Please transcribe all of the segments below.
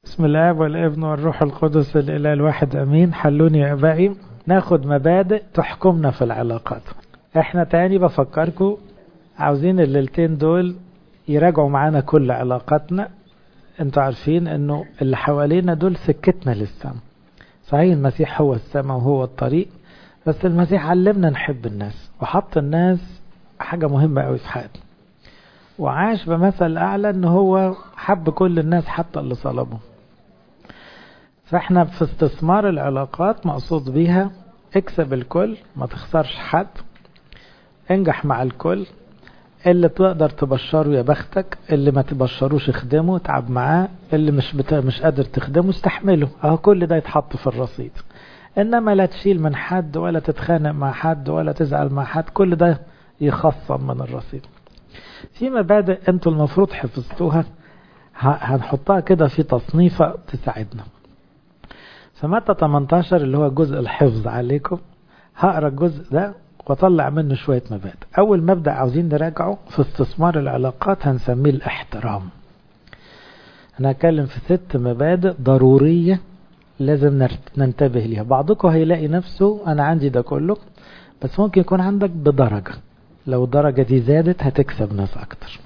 بسم الله والابن والروح القدس الإله الواحد أمين حلوني يا أبائي ناخد مبادئ تحكمنا في العلاقات احنا تاني بفكركم عاوزين الليلتين دول يراجعوا معانا كل علاقاتنا انتوا عارفين انه اللي حوالينا دول سكتنا للسما صحيح المسيح هو السماء وهو الطريق بس المسيح علمنا نحب الناس وحط الناس حاجة مهمة قوي في حياتنا وعاش بمثل أعلى ان هو حب كل الناس حتى اللي صلبوا فاحنا في استثمار العلاقات مقصود بيها اكسب الكل ما تخسرش حد انجح مع الكل اللي تقدر تبشره يا بختك اللي ما تبشروش اخدمه تعب معاه اللي مش بتا... مش قادر تخدمه استحمله اهو كل ده يتحط في الرصيد انما لا تشيل من حد ولا تتخانق مع حد ولا تزعل مع حد كل ده يخصم من الرصيد في مبادئ انتوا المفروض حفظتوها هنحطها كده في تصنيفة تساعدنا فمتى 18 اللي هو جزء الحفظ عليكم هقرا الجزء ده واطلع منه شوية مبادئ اول مبدأ عاوزين نراجعه في استثمار العلاقات هنسميه الاحترام انا هتكلم في ست مبادئ ضرورية لازم ننتبه ليها بعضكم هيلاقي نفسه انا عندي ده كله بس ممكن يكون عندك بدرجة لو الدرجة دي زادت هتكسب ناس اكتر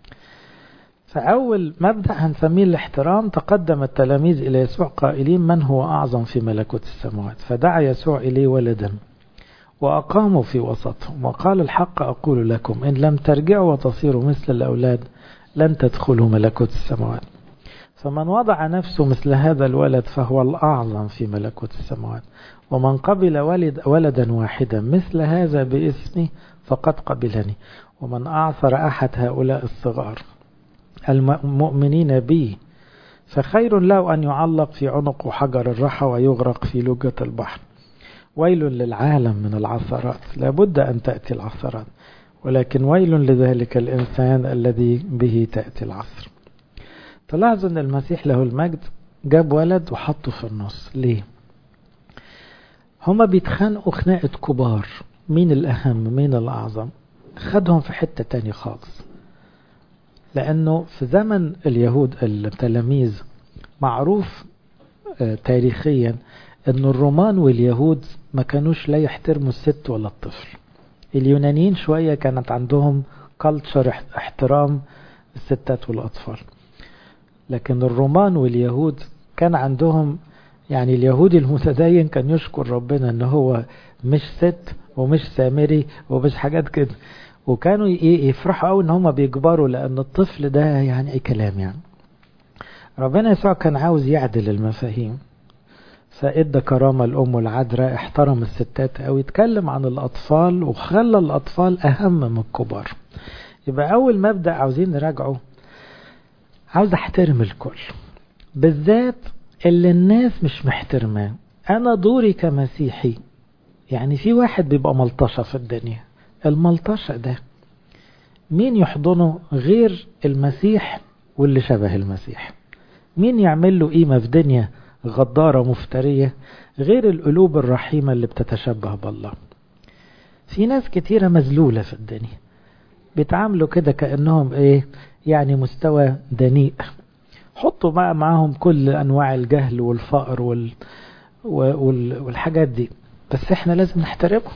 فأول مبدأ هنسميه الاحترام تقدم التلاميذ إلى يسوع قائلين من هو أعظم في ملكوت السماوات فدعا يسوع إليه ولدا وأقاموا في وسطهم وقال الحق أقول لكم إن لم ترجعوا وتصيروا مثل الأولاد لن تدخلوا ملكوت السماوات فمن وضع نفسه مثل هذا الولد فهو الأعظم في ملكوت السماوات ومن قبل ولد ولدا واحدا مثل هذا باسمي فقد قبلني ومن أعثر أحد هؤلاء الصغار المؤمنين بي فخير له أن يعلق في عنق حجر الرحى ويغرق في لجة البحر ويل للعالم من العثرات لابد أن تأتي العثرات ولكن ويل لذلك الإنسان الذي به تأتي العصر تلاحظوا أن المسيح له المجد جاب ولد وحطه في النص ليه هما بيتخانقوا خناقة كبار مين الأهم مين الأعظم خدهم في حتة تاني خالص لأنه في زمن اليهود التلاميذ معروف تاريخيا أن الرومان واليهود ما كانوش لا يحترموا الست ولا الطفل اليونانيين شوية كانت عندهم كالتشر احترام الستات والأطفال لكن الرومان واليهود كان عندهم يعني اليهودي المتدين كان يشكر ربنا ان هو مش ست ومش سامري ومش حاجات كده وكانوا يفرحوا قوي ان هم بيكبروا لان الطفل ده يعني اي كلام يعني ربنا يسوع كان عاوز يعدل المفاهيم فادى كرامه الام العذراء احترم الستات قوي اتكلم عن الاطفال وخلى الاطفال اهم من الكبار يبقى اول مبدا عاوزين نراجعه عاوز احترم الكل بالذات اللي الناس مش محترماه انا دوري كمسيحي يعني في واحد بيبقى ملطشه في الدنيا الملطشة ده مين يحضنه غير المسيح واللي شبه المسيح مين يعمل له قيمة في دنيا غدارة مفترية غير القلوب الرحيمة اللي بتتشبه بالله في ناس كتيرة مذلولة في الدنيا بيتعاملوا كده كأنهم ايه يعني مستوى دنيء حطوا بقى معاهم كل انواع الجهل والفقر وال... وال... والحاجات دي بس احنا لازم نحترمهم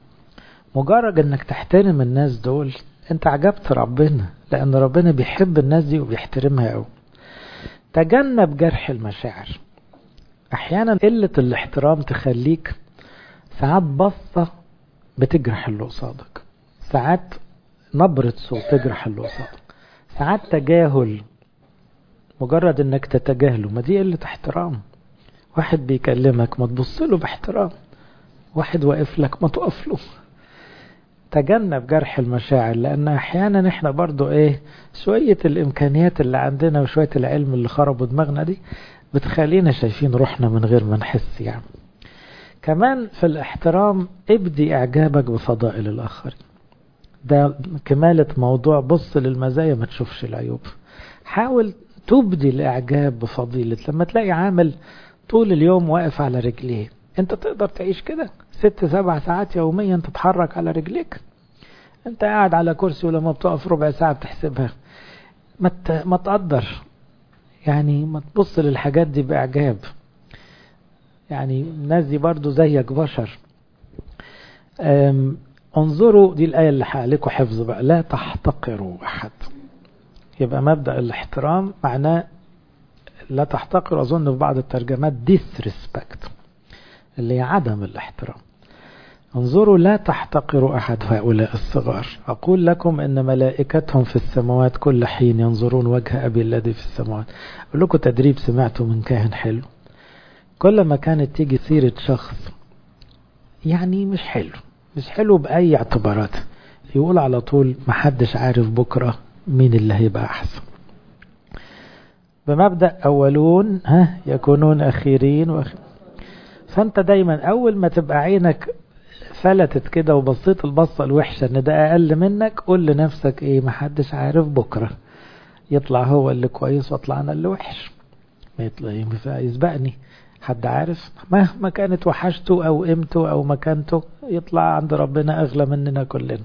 مجرد انك تحترم الناس دول انت عجبت ربنا لان ربنا بيحب الناس دي وبيحترمها قوي تجنب جرح المشاعر احيانا قلة الاحترام تخليك ساعات بصة بتجرح اللي قصادك ساعات نبرة صوت تجرح اللي قصادك ساعات تجاهل مجرد انك تتجاهله ما دي قلة احترام واحد بيكلمك ما تبص له باحترام واحد واقف لك ما تقف له تجنب جرح المشاعر لان احيانا احنا برضو ايه شوية الامكانيات اللي عندنا وشوية العلم اللي خربوا دماغنا دي بتخلينا شايفين روحنا من غير ما نحس يعني كمان في الاحترام ابدي اعجابك بفضائل الاخرين ده كمالة موضوع بص للمزايا ما تشوفش العيوب حاول تبدي الاعجاب بفضيلة لما تلاقي عامل طول اليوم واقف على رجليه انت تقدر تعيش كده ست سبع ساعات يوميا تتحرك على رجليك انت قاعد على كرسي ولما بتقف ربع ساعة بتحسبها ما ما تقدر يعني ما تبص للحاجات دي بإعجاب يعني الناس دي برضو زيك بشر انظروا دي الآية اللي عليكم حفظ بقى لا تحتقروا أحد يبقى مبدأ الاحترام معناه لا تحتقر أظن في بعض الترجمات disrespect اللي هي عدم الاحترام انظروا لا تحتقروا أحد هؤلاء الصغار أقول لكم إن ملائكتهم في السماوات كل حين ينظرون وجه أبي الذي في السماوات أقول لكم تدريب سمعته من كاهن حلو كل ما كانت تيجي سيرة شخص يعني مش حلو مش حلو بأي اعتبارات يقول على طول محدش عارف بكرة مين اللي هيبقى أحسن بمبدأ أولون ها يكونون أخيرين وأخ... فأنت دايما أول ما تبقى عينك فلتت كده وبصيت البصة الوحشة ان ده اقل منك قول لنفسك ايه محدش عارف بكرة يطلع هو اللي كويس واطلع انا اللي وحش ما يطلع يسبقني حد عارف مهما كانت وحشته او قيمته او مكانته يطلع عند ربنا اغلى مننا كلنا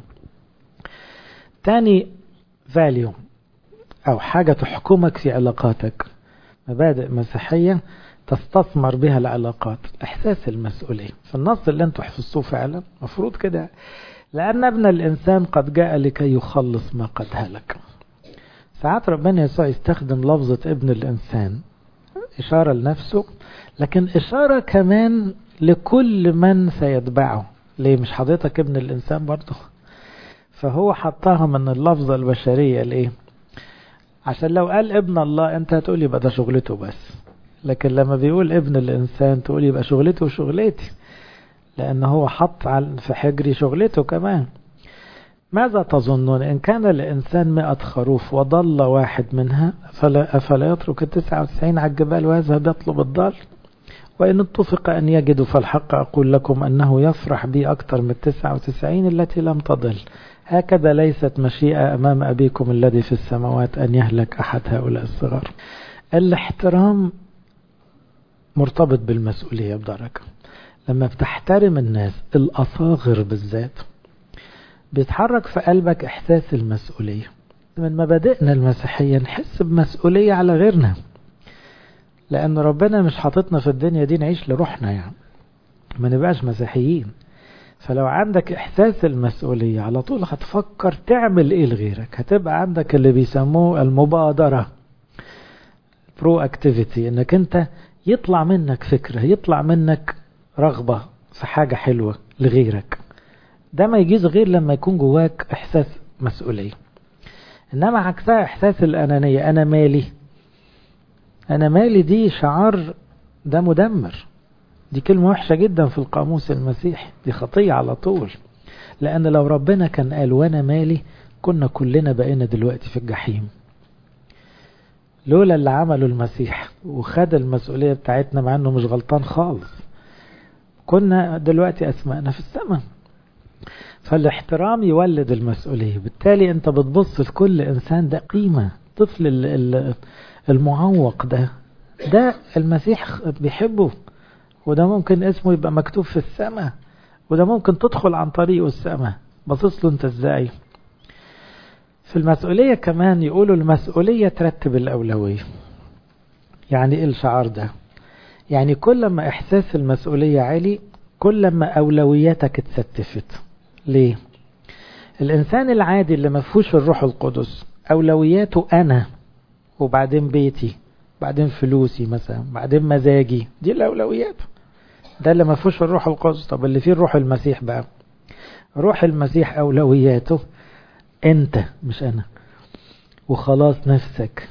تاني فاليو او حاجة تحكمك في علاقاتك مبادئ مسيحية تستثمر بها العلاقات احساس المسؤولية في النص اللي انتوا حفظتوه فعلا مفروض كده لان ابن الانسان قد جاء لكي يخلص ما قد هلك ساعات ربنا يسوع يستخدم لفظة ابن الانسان اشارة لنفسه لكن اشارة كمان لكل من سيتبعه ليه مش حضرتك ابن الانسان برضه فهو حطها من اللفظة البشرية ليه عشان لو قال ابن الله انت هتقول يبقى ده شغلته بس لكن لما بيقول ابن الإنسان تقول يبقى شغلته وشغلتي لأن هو حط في حجري شغلته كمان ماذا تظنون إن كان الإنسان مئة خروف وضل واحد منها فلا أفلا يترك التسعة وتسعين على الجبال ويذهب يطلب الضال وإن اتفق أن يجدوا فالحق أقول لكم أنه يفرح بي أكثر من التسعة وتسعين التي لم تضل هكذا ليست مشيئة أمام أبيكم الذي في السماوات أن يهلك أحد هؤلاء الصغار الاحترام مرتبط بالمسؤولية بدرجة لما بتحترم الناس الأصاغر بالذات بيتحرك في قلبك إحساس المسؤولية من مبادئنا المسيحية نحس بمسؤولية على غيرنا لأن ربنا مش حاططنا في الدنيا دي نعيش لروحنا يعني ما نبقاش مسيحيين فلو عندك إحساس المسؤولية على طول هتفكر تعمل إيه لغيرك هتبقى عندك اللي بيسموه المبادرة برو اكتيفيتي انك انت يطلع منك فكرة يطلع منك رغبة في حاجة حلوة لغيرك ده ما يجيز غير لما يكون جواك إحساس مسؤولية إنما عكسها إحساس الأنانية أنا مالي أنا مالي دي شعار ده مدمر دي كلمة وحشة جدا في القاموس المسيحي دي خطية على طول لأن لو ربنا كان قال وأنا مالي كنا كلنا بقينا دلوقتي في الجحيم لولا اللي عمله المسيح وخد المسؤولية بتاعتنا مع انه مش غلطان خالص كنا دلوقتي اسمائنا في السماء فالاحترام يولد المسؤولية بالتالي انت بتبص لكل انسان ده قيمة طفل المعوق ده ده المسيح بيحبه وده ممكن اسمه يبقى مكتوب في السماء وده ممكن تدخل عن طريقه السماء بصص له انت ازاي في المسؤولية كمان يقولوا المسؤولية ترتب الأولوية يعني ايه الشعار ده يعني كل ما إحساس المسؤولية عالي كل ما أولوياتك اتستفت ليه الإنسان العادي اللي ما فيهوش الروح القدس أولوياته أنا وبعدين بيتي بعدين فلوسي مثلا بعدين مزاجي دي الأولويات ده اللي ما فيهوش الروح القدس طب اللي فيه الروح المسيح بقى روح المسيح أولوياته أنت مش أنا وخلاص نفسك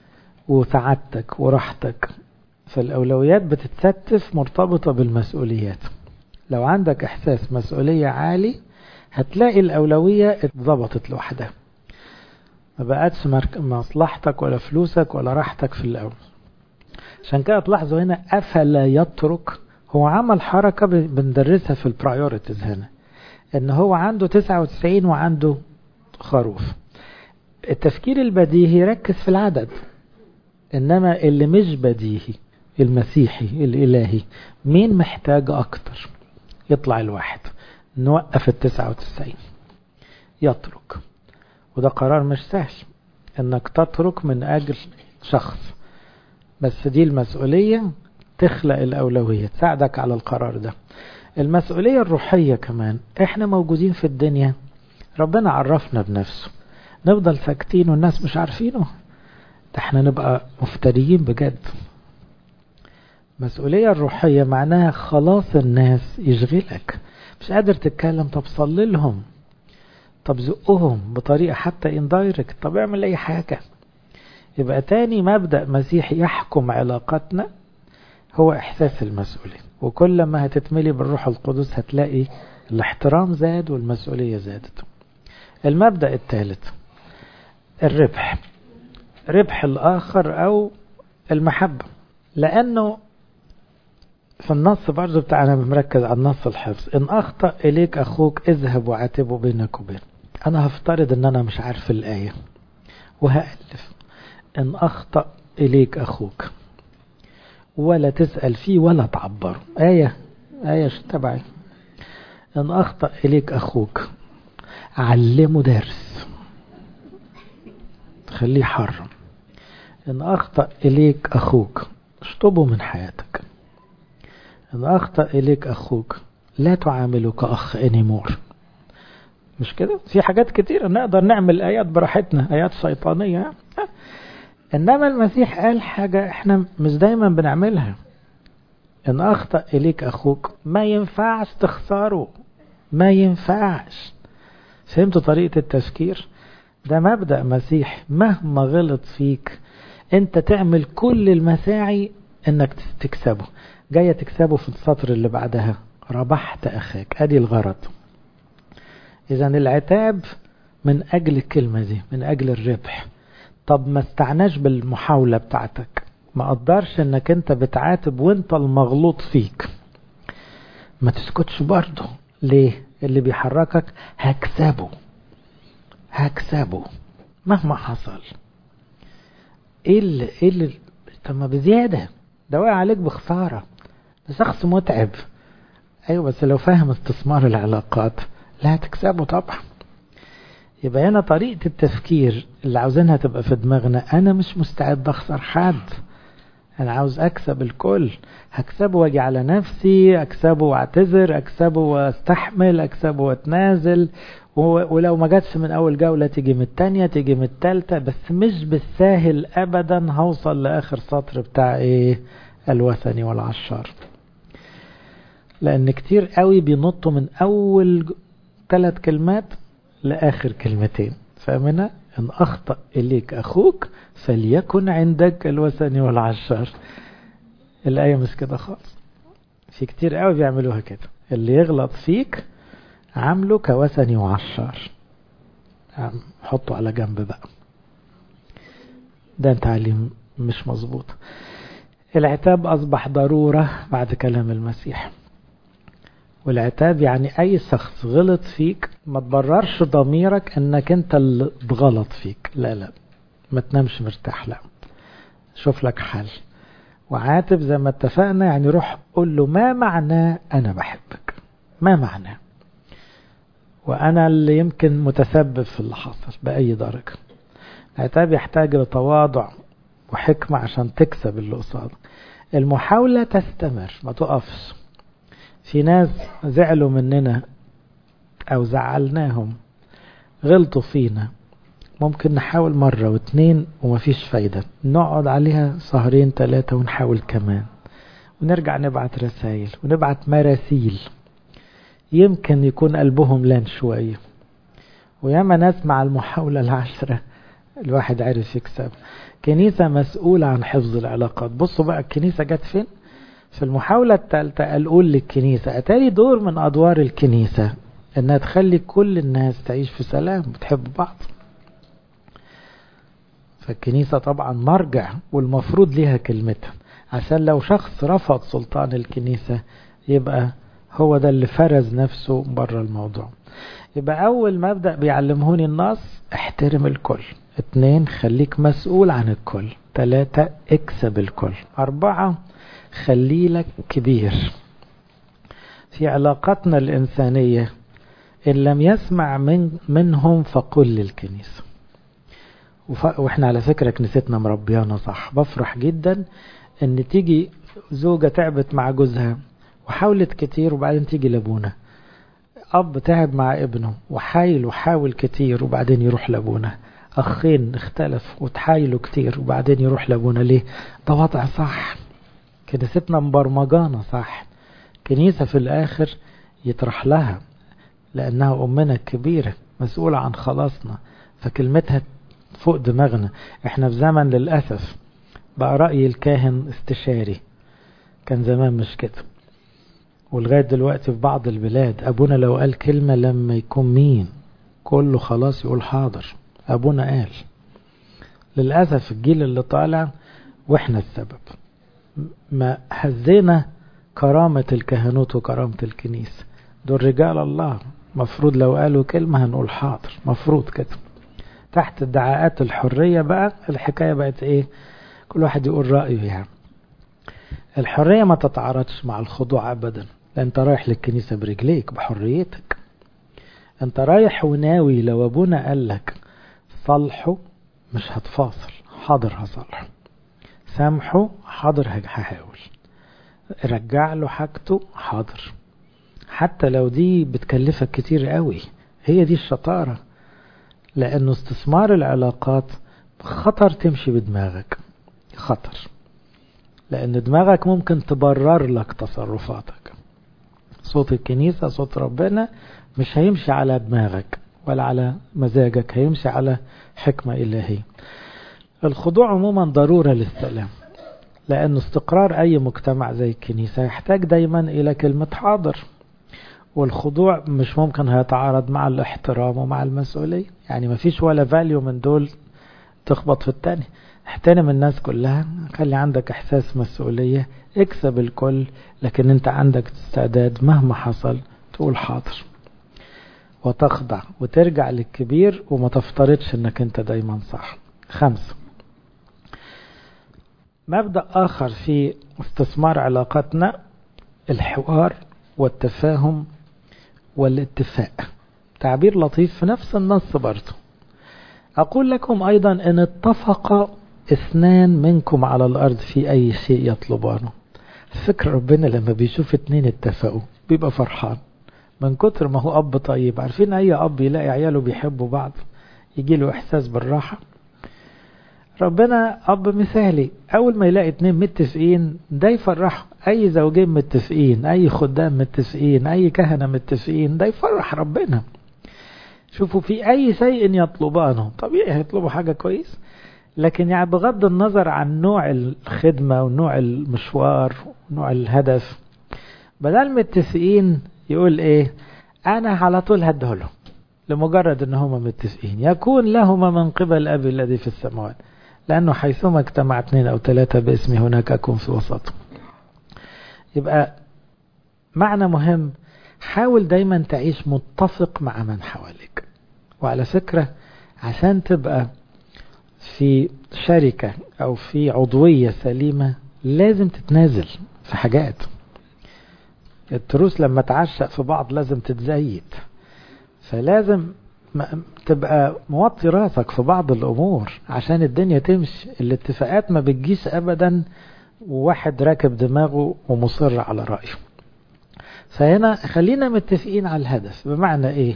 وسعادتك وراحتك فالأولويات بتتستف مرتبطة بالمسؤوليات لو عندك إحساس مسؤولية عالي هتلاقي الأولوية اتظبطت لوحدها ما بقتش مصلحتك ولا فلوسك ولا راحتك في الأول عشان كده تلاحظوا هنا أفلا يترك هو عمل حركة بندرسها في البرايورتيز هنا ان هو عنده 99 وعنده خروف التفكير البديهي يركز في العدد انما اللي مش بديهي المسيحي الالهي مين محتاج اكتر يطلع الواحد نوقف التسعة وتسعين يترك وده قرار مش سهل انك تترك من اجل شخص بس دي المسؤولية تخلق الأولوية تساعدك على القرار ده المسؤولية الروحية كمان احنا موجودين في الدنيا ربنا عرفنا بنفسه نفضل ساكتين والناس مش عارفينه ده احنا نبقى مفتريين بجد المسؤولية الروحية معناها خلاص الناس يشغلك مش قادر تتكلم طب صلي لهم طب زقهم بطريقة حتى اندايركت طب اعمل اي حاجة يبقى تاني مبدأ مسيحي يحكم علاقاتنا هو احساس المسؤولية وكل ما هتتملي بالروح القدس هتلاقي الاحترام زاد والمسؤولية زادت المبدأ الثالث الربح ربح الآخر أو المحبة لأنه في النص برضه بتاعنا مركز على النص الحفظ إن أخطأ إليك أخوك اذهب وعاتبه بينك وبينه أنا هفترض إن أنا مش عارف الآية وهألف إن أخطأ إليك أخوك ولا تسأل فيه ولا تعبره آية آية تبعي إن أخطأ إليك أخوك علمه درس خليه يحرم إن أخطأ إليك أخوك اشطبه من حياتك إن أخطأ إليك أخوك لا تعامله كأخ anymore مش كده في حاجات كتير نقدر نعمل آيات براحتنا آيات شيطانية إنما المسيح قال حاجة إحنا مش دايما بنعملها إن أخطأ إليك أخوك ما ينفعش تخسره ما ينفعش فهمتوا طريقة التفكير ده مبدأ مسيح مهما غلط فيك انت تعمل كل المساعي انك تكسبه جاية تكسبه في السطر اللي بعدها ربحت أخاك أدي الغرض إذا العتاب من أجل الكلمة دي من أجل الربح طب ما استعناش بالمحاولة بتاعتك ما قدرش انك انت بتعاتب وانت المغلوط فيك ما تسكتش برضه ليه اللي بيحركك هكسبه هكسبه مهما حصل ايه اللي ايه اللي طب ما بزياده ده واقع عليك بخساره ده شخص متعب ايوه بس لو فاهم استثمار العلاقات لا هتكسبه طبعا يبقى هنا طريقة التفكير اللي عاوزينها تبقى في دماغنا أنا مش مستعد أخسر حد أنا عاوز أكسب الكل هكسبه وأجي على نفسي أكسبه وأعتذر أكسبه وأستحمل أكسبه وأتنازل ولو ما جاتش من أول جولة تيجي من التانية تيجي من التالتة بس مش بالساهل أبدا هوصل لآخر سطر بتاع إيه الوثني والعشار لأن كتير قوي بينطوا من أول ثلاث كلمات لآخر كلمتين فأمنا إن أخطأ إليك أخوك فليكن عندك الوثني والعشار الآية مش كده خالص في كتير قوي بيعملوها كده اللي يغلط فيك عامله كوثني وعشار حطه على جنب بقى ده تعليم مش مظبوط العتاب أصبح ضرورة بعد كلام المسيح والعتاب يعني أي شخص غلط فيك ما تبررش ضميرك أنك أنت اللي اتغلط فيك لا لا ما تنامش مرتاح لا شوف لك حل وعاتب زي ما اتفقنا يعني روح قول له ما معناه أنا بحبك ما معناه وأنا اللي يمكن متسبب في اللي حصل بأي درجة العتاب يحتاج لتواضع وحكمة عشان تكسب اللي قصادك المحاولة تستمر ما تقفش في ناس زعلوا مننا أو زعلناهم غلطوا فينا ممكن نحاول مرة واتنين ومفيش فايدة نقعد عليها شهرين ثلاثة ونحاول كمان ونرجع نبعت رسائل ونبعت مراسيل يمكن يكون قلبهم لان شوية وياما ناس مع المحاولة العشرة الواحد عارف يكسب كنيسة مسؤولة عن حفظ العلاقات بصوا بقى الكنيسة جت فين في المحاولة الثالثة الأول للكنيسة أتاري دور من أدوار الكنيسة إنها تخلي كل الناس تعيش في سلام بتحب بعض فالكنيسة طبعا مرجع والمفروض ليها كلمتها عشان لو شخص رفض سلطان الكنيسة يبقى هو ده اللي فرز نفسه بره الموضوع يبقى أول مبدأ بيعلمهوني النص احترم الكل اتنين خليك مسؤول عن الكل تلاتة اكسب الكل أربعة خلي لك كبير في علاقاتنا الإنسانية إن لم يسمع من منهم فقل للكنيسة واحنا على فكرة كنيستنا مربيانا صح بفرح جدا ان تيجي زوجة تعبت مع جوزها وحاولت كتير وبعدين تيجي لابونا اب تعب مع ابنه وحايل وحاول كتير وبعدين يروح لابونا اخين اختلفوا وتحايلوا كتير وبعدين يروح لابونا ليه ده وضع صح كنيستنا مبرمجانا صح كنيسة في الاخر يطرح لها لانها امنا الكبيرة مسؤولة عن خلاصنا فكلمتها فوق دماغنا احنا في زمن للأسف بقى رأي الكاهن استشاري كان زمان مش كده ولغاية دلوقتي في بعض البلاد أبونا لو قال كلمة لما يكون مين كله خلاص يقول حاضر أبونا قال للأسف الجيل اللي طالع وإحنا السبب ما هزينا كرامة الكهنوت وكرامة الكنيسة دول رجال الله مفروض لو قالوا كلمة هنقول حاضر مفروض كده تحت ادعاءات الحرية بقى الحكاية بقت ايه كل واحد يقول رأيه يعني الحرية ما تتعارضش مع الخضوع ابدا انت رايح للكنيسة برجليك بحريتك انت رايح وناوي لو ابونا قال لك صلحه مش هتفاصل حاضر هصلحه سامحه حاضر هحاول رجع له حاجته حاضر حتى لو دي بتكلفك كتير قوي هي دي الشطارة لأنه استثمار العلاقات خطر تمشي بدماغك خطر لأن دماغك ممكن تبرر لك تصرفاتك صوت الكنيسة صوت ربنا مش هيمشي على دماغك ولا على مزاجك هيمشي على حكمة إلهية الخضوع عموما ضرورة للسلام لأن استقرار أي مجتمع زي الكنيسة يحتاج دايما إلى كلمة حاضر والخضوع مش ممكن هيتعارض مع الاحترام ومع المسؤولية يعني ما فيش ولا فاليو من دول تخبط في التاني احترم الناس كلها خلي عندك احساس مسؤولية اكسب الكل لكن انت عندك استعداد مهما حصل تقول حاضر وتخضع وترجع للكبير وما تفترضش انك انت دايما صح خمسة مبدأ آخر في استثمار علاقاتنا الحوار والتفاهم والاتفاق تعبير لطيف في نفس النص برضه أقول لكم أيضا إن اتفق اثنان منكم على الأرض في أي شيء يطلبانه فكر ربنا لما بيشوف اتنين اتفقوا بيبقى فرحان من كتر ما هو أب طيب عارفين أي أب يلاقي عياله بيحبوا بعض يجي له إحساس بالراحة ربنا أب مثالي أول ما يلاقي اتنين متفقين ده يفرحه أي زوجين متفقين أي خدام متفقين أي كهنة متفقين ده يفرح ربنا شوفوا في أي شيء يطلبانه طبيعي هيطلبوا حاجة كويس لكن يعني بغض النظر عن نوع الخدمة ونوع المشوار ونوع الهدف بدل متفقين يقول ايه انا على طول هدهله لمجرد ان هما متفقين يكون لهما من قبل ابي الذي في السماوات لانه حيثما اجتمع اثنين او ثلاثة باسمي هناك اكون في وسطهم يبقى معنى مهم حاول دايما تعيش متفق مع من حواليك وعلى فكرة عشان تبقى في شركة أو في عضوية سليمة لازم تتنازل في حاجات التروس لما تعشق في بعض لازم تتزيد فلازم تبقى موطي راسك في بعض الأمور عشان الدنيا تمشي الاتفاقات ما بتجيش أبدا وواحد راكب دماغه ومصر على رأيه فهنا خلينا متفقين على الهدف بمعنى ايه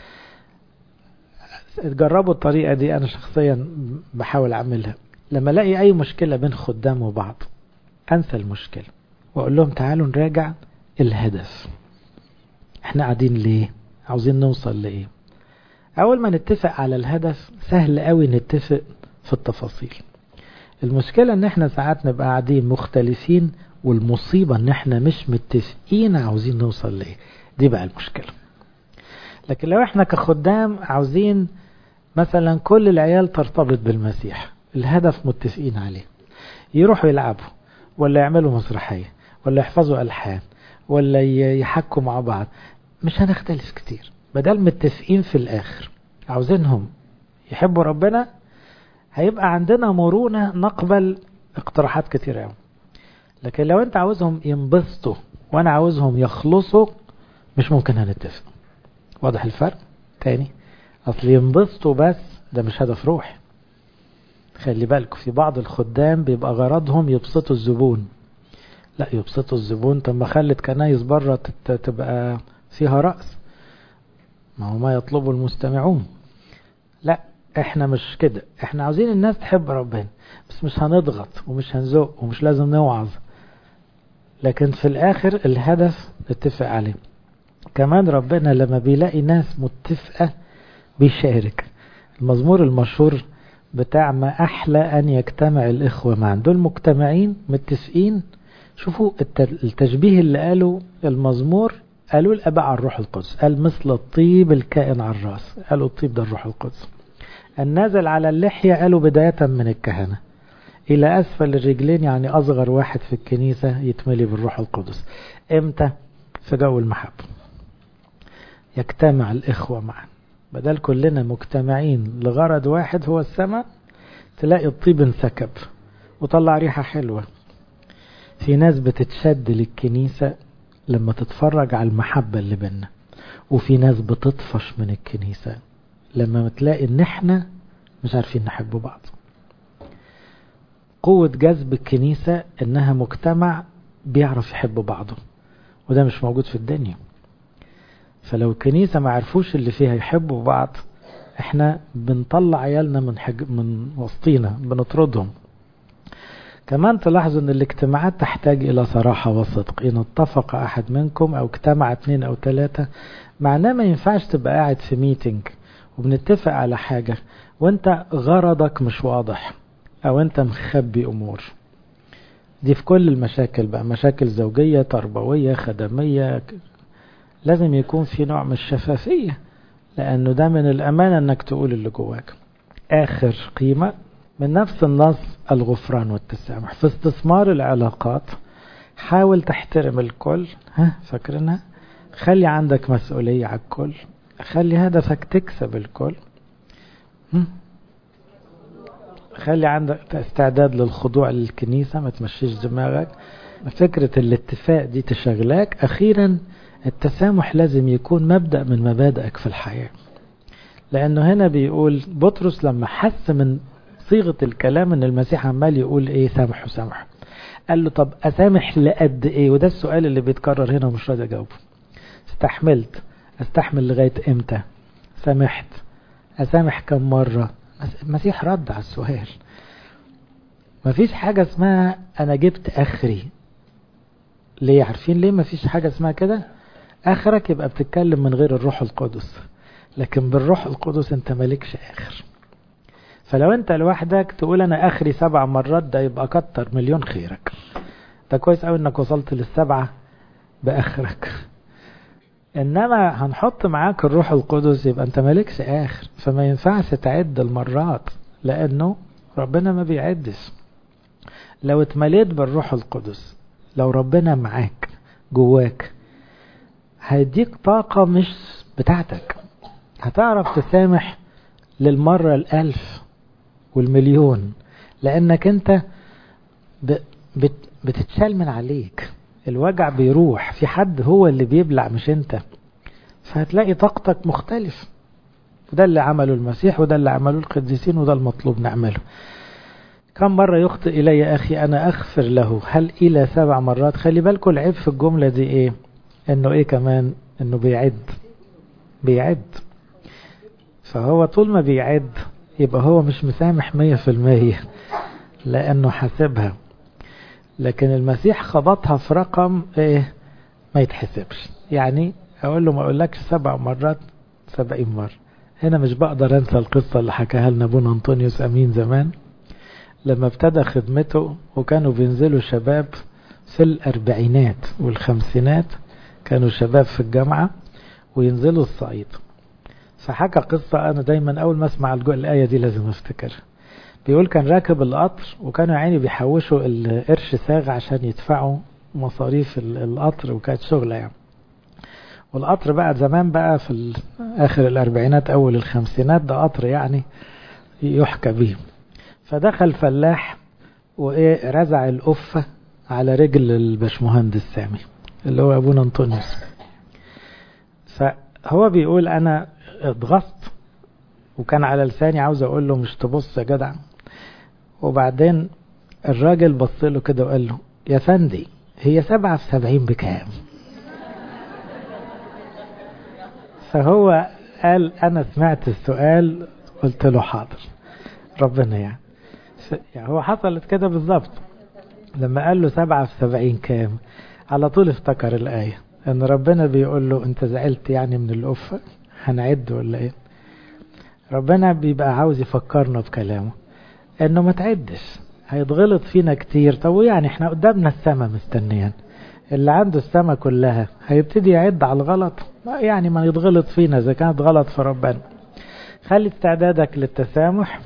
جربوا الطريقة دي أنا شخصيا بحاول أعملها لما ألاقي أي مشكلة بين خدام وبعض أنسى المشكلة وأقول لهم تعالوا نراجع الهدف احنا قاعدين ليه عاوزين نوصل لإيه أول ما نتفق على الهدف سهل قوي نتفق في التفاصيل المشكلة ان احنا ساعات نبقى قاعدين مختلفين والمصيبة ان احنا مش متفقين عاوزين نوصل ليه دي بقى المشكلة لكن لو احنا كخدام عاوزين مثلا كل العيال ترتبط بالمسيح الهدف متفقين عليه يروحوا يلعبوا ولا يعملوا مسرحية ولا يحفظوا ألحان ولا يحكوا مع بعض مش هنختلف كتير بدل متفقين في الآخر عاوزينهم يحبوا ربنا هيبقى عندنا مرونة نقبل اقتراحات كتير قوي لكن لو انت عاوزهم ينبسطوا وانا عاوزهم يخلصوا مش ممكن هنتفق واضح الفرق تاني اصل ينبسطوا بس ده مش هدف روح خلي بالكم في بعض الخدام بيبقى غرضهم يبسطوا الزبون لا يبسطوا الزبون طب ما خلت كنايس بره تبقى فيها رأس ما هو ما يطلبه المستمعون لا احنا مش كده احنا عاوزين الناس تحب ربنا بس مش هنضغط ومش هنزق ومش لازم نوعظ لكن في الاخر الهدف نتفق عليه كمان ربنا لما بيلاقي ناس متفقة بيشارك المزمور المشهور بتاع ما أحلى أن يجتمع الإخوة معا دول مجتمعين متفقين شوفوا التشبيه اللي قاله المزمور قالوا الأباء على الروح القدس قال مثل الطيب الكائن على الرأس قالوا الطيب ده الروح القدس النازل على اللحية قالوا بداية من الكهنة إلى أسفل الرجلين يعني أصغر واحد في الكنيسة يتملي بالروح القدس إمتى في جو المحبة يجتمع الإخوة معا بدل كلنا مجتمعين لغرض واحد هو السماء تلاقي الطيب انسكب وطلع ريحة حلوة في ناس بتتشد للكنيسة لما تتفرج على المحبة اللي بينا وفي ناس بتطفش من الكنيسة لما تلاقي ان احنا مش عارفين نحب بعض قوة جذب الكنيسة انها مجتمع بيعرف يحب بعضه وده مش موجود في الدنيا فلو الكنيسة ما عرفوش اللي فيها يحبوا بعض احنا بنطلع عيالنا من حج... من وسطينا بنطردهم كمان تلاحظوا ان الاجتماعات تحتاج الى صراحة وصدق ان اتفق احد منكم او اجتمع اتنين او تلاتة معناه ما ينفعش تبقى قاعد في ميتنج وبنتفق على حاجة وانت غرضك مش واضح او انت مخبي امور دي في كل المشاكل بقى مشاكل زوجية تربوية خدمية لازم يكون في نوع من الشفافية لأنه ده من الأمانة أنك تقول اللي جواك آخر قيمة من نفس النص الغفران والتسامح في استثمار العلاقات حاول تحترم الكل ها فاكرينها خلي عندك مسؤولية على الكل خلي هدفك تكسب الكل خلي عندك استعداد للخضوع للكنيسة ما تمشيش دماغك فكرة الاتفاق دي تشغلاك أخيرا التسامح لازم يكون مبدأ من مبادئك في الحياة لأنه هنا بيقول بطرس لما حس من صيغة الكلام ان المسيح عمال يقول ايه سامحوا سامحوا قال له طب اسامح لقد ايه وده السؤال اللي بيتكرر هنا ومش راضي اجاوبه استحملت استحمل لغاية امتى سامحت اسامح كم مرة المسيح رد على السؤال مفيش حاجة اسمها انا جبت اخري ليه عارفين ليه مفيش حاجة اسمها كده اخرك يبقى بتتكلم من غير الروح القدس لكن بالروح القدس انت مالكش اخر فلو انت لوحدك تقول انا اخري سبع مرات ده يبقى كتر مليون خيرك ده كويس قوي انك وصلت للسبعة باخرك انما هنحط معاك الروح القدس يبقى انت مالكش اخر فما ينفعش تعد المرات لانه ربنا ما بيعدش لو اتمليت بالروح القدس لو ربنا معاك جواك هيديك طاقة مش بتاعتك هتعرف تسامح للمرة الألف والمليون لأنك أنت بتتشال من عليك الوجع بيروح في حد هو اللي بيبلع مش أنت فهتلاقي طاقتك مختلف وده اللي عمله المسيح وده اللي عمله القديسين وده المطلوب نعمله كم مرة يخطئ إلي أخي أنا أغفر له هل إلى سبع مرات خلي بالكم العيب في الجملة دي إيه إنه إيه كمان إنه بيعد بيعد فهو طول ما بيعد يبقى هو مش مسامح مية في المية لأنه حاسبها لكن المسيح خبطها في رقم إيه ما يتحسبش يعني أقول له ما أقولكش سبع مرات سبعين مرة هنا مش بقدر أنسى القصة اللي حكاها لنا أبونا أنطونيوس أمين زمان لما ابتدى خدمته وكانوا بينزلوا شباب في الأربعينات والخمسينات كانوا شباب في الجامعة وينزلوا الصعيد فحكى قصة أنا دايما أول ما أسمع الآية دي لازم أفتكرها بيقول كان راكب القطر وكانوا يعني بيحوشوا القرش ساغ عشان يدفعوا مصاريف القطر وكانت شغلة يعني والقطر بقى زمان بقى في آخر الأربعينات أول الخمسينات ده قطر يعني يحكى بيه فدخل فلاح وإيه رزع القفة على رجل البشمهندس سامي اللي هو أبونا أنطونيوس فهو بيقول أنا اتغصت وكان على لساني عاوز أقول له مش تبص يا جدع وبعدين الراجل بص له كده وقال له يا فندي هي سبعة في سبعين بكام فهو قال أنا سمعت السؤال قلت له حاضر ربنا يعني يعني هو حصلت كده بالظبط لما قال له سبعة في سبعين كام على طول افتكر الآية ان ربنا بيقول له انت زعلت يعني من القفة هنعد ولا ايه ربنا بيبقى عاوز يفكرنا بكلامه انه ما تعدش هيتغلط فينا كتير طب يعني احنا قدامنا السما مستنيان اللي عنده السما كلها هيبتدي يعد على الغلط يعني ما يتغلط فينا اذا كانت غلط في ربنا خلي استعدادك للتسامح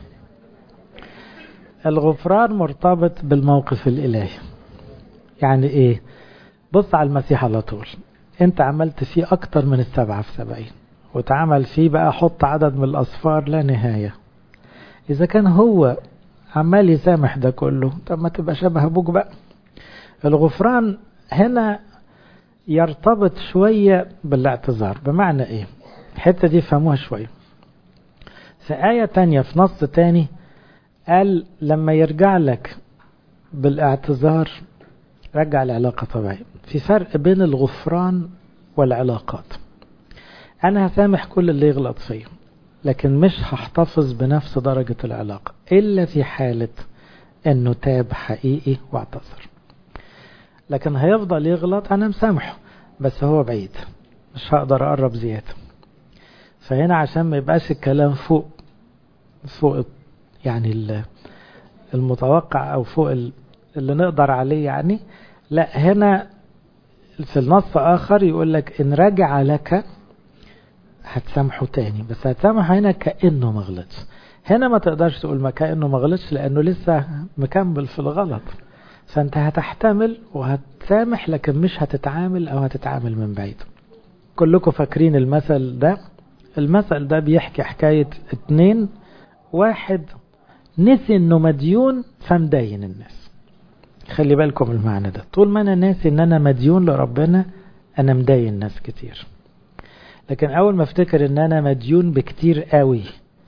الغفران مرتبط بالموقف الالهي يعني ايه بص على المسيح على طول انت عملت فيه اكتر من السبعة في سبعين وتعمل فيه بقى حط عدد من الاصفار لا نهاية اذا كان هو عمال يسامح ده كله طب ما تبقى شبه ابوك بقى الغفران هنا يرتبط شوية بالاعتذار بمعنى ايه الحتة دي فهموها شوية في آية تانية في نص تاني قال لما يرجع لك بالاعتذار رجع العلاقة طبيعية في فرق بين الغفران والعلاقات أنا هسامح كل اللي يغلط فيه لكن مش هحتفظ بنفس درجة العلاقة إلا في حالة أنه تاب حقيقي واعتذر لكن هيفضل يغلط أنا مسامحه بس هو بعيد مش هقدر أقرب زيادة فهنا عشان ما يبقاش الكلام فوق فوق يعني المتوقع أو فوق اللي نقدر عليه يعني لا هنا في النص آخر يقول لك إن رجع لك هتسامحه تاني بس هتسامحه هنا كأنه ما غلطش هنا ما تقدرش تقول ما كأنه ما غلطش لأنه لسه مكمل في الغلط فأنت هتحتمل وهتسامح لكن مش هتتعامل أو هتتعامل من بعيد كلكم فاكرين المثل ده المثل ده بيحكي حكاية اتنين واحد نسي انه مديون فمدين الناس خلي بالكم المعنى ده طول ما انا ناسي ان انا مديون لربنا انا مدين ناس كتير لكن اول ما افتكر ان انا مديون بكتير قوي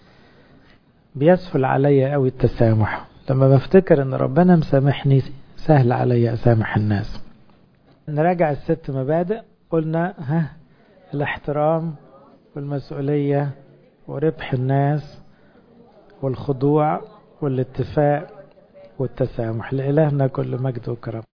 بيسهل عليا قوي التسامح لما بفتكر ان ربنا مسامحني سهل عليا اسامح الناس نراجع الست مبادئ قلنا ها الاحترام والمسؤولية وربح الناس والخضوع والاتفاق والتسامح لإلهنا كل مجد وكرم